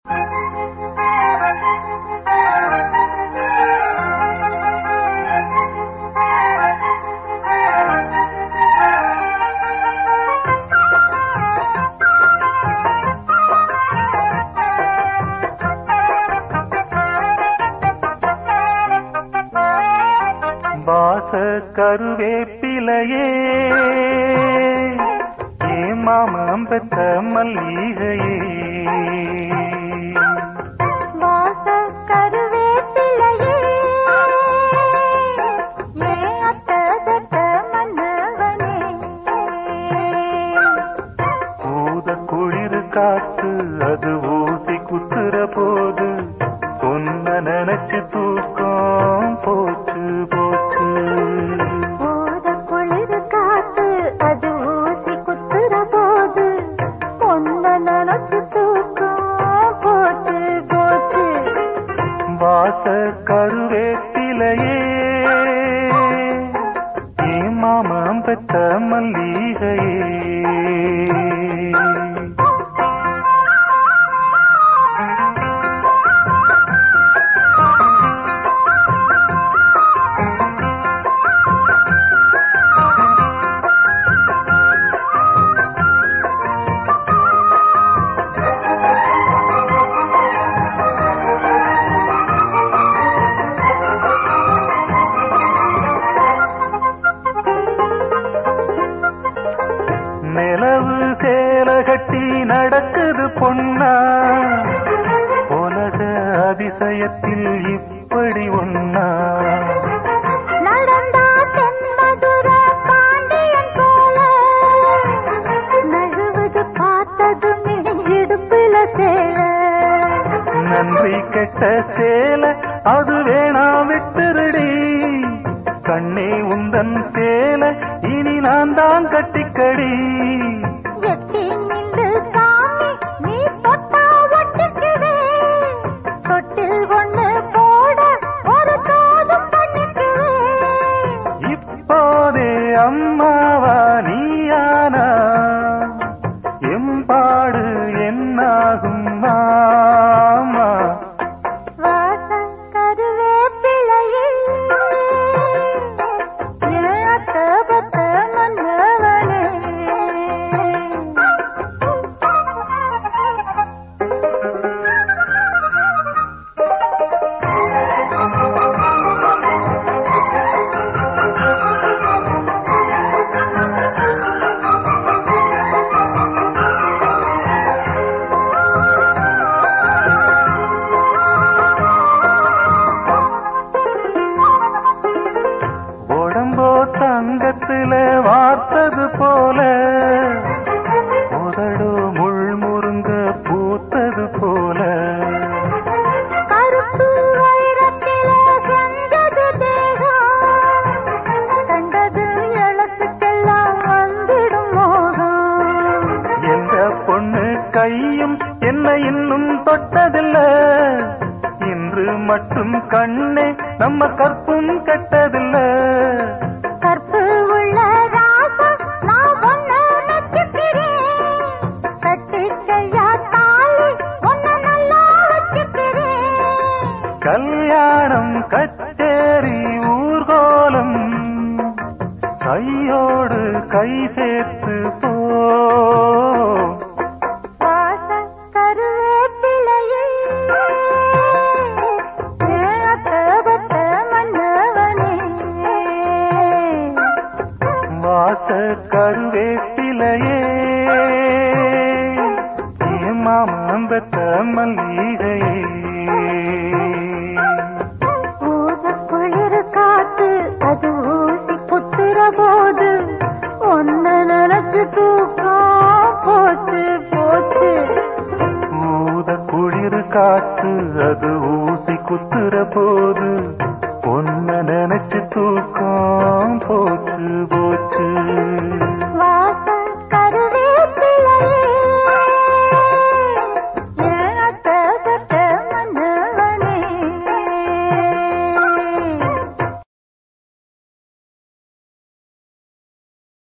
வாச கருவேப்பிலையே ஏ மாமம் பெற்ற மல்லிகையே வாச கருவேப்பிலையே ஏன் அத்ததட்ட மன்னவனே ஊத குளிர் காத்து அது ஊசி குத்துற போது பொன்ன நினைச்சு தூக்கம் போச்சு போச்சு ஓத குளிர் காத்து அது ஊசி குத்துற போது பொன்ன நினைச்சு தூக்கம் போச்சு போச்சு வாச கருவேப்பிலையே ஏ மாமம் பெற்ற மல்லிகையே நிலவு சேல கட்டி நடக்குது பொன்னா உலக அதிசயத்தில் இப்படி ஒன்னா நடந்தா தென்மதுர பாண்டியன் போல நழுவது பார்த்ததும் இடுப்புல சேல நன்றி கெட்ட சேல அது வேணா விட்டுருடி கண்ணே உந்தன் சேல இனி நான் தான் கட்டிக்கடி எட்டி நின்று சாமி நீ தொட்டா ஒட்டிக்குவே தொட்டில் ஒண்ணு போட ஒரு தோதும் பண்ணிக்குவே இப்போதே அம்மாவா நீயானா எம்பாடு என்னாகும் மாமா வாசம் கருவேப்பிலையே ஏத்த பத்த மன்னவனே உடம்போ தங்கத்துல வார்த்தது போல உதடோ முள் முருங்க பூத்தது போல கருப்பு வைரத்தில செஞ்சது தேகம் கண்டது எழுத்துக்கெல்லாம் வந்திடும் மோகம் எந்த பொண்ணு கையும் என்ன இன்னும் தொட்டதில்ல இன்று மட்டும் கண்ணே நம்ம கற்பும் கெட்டதில்ல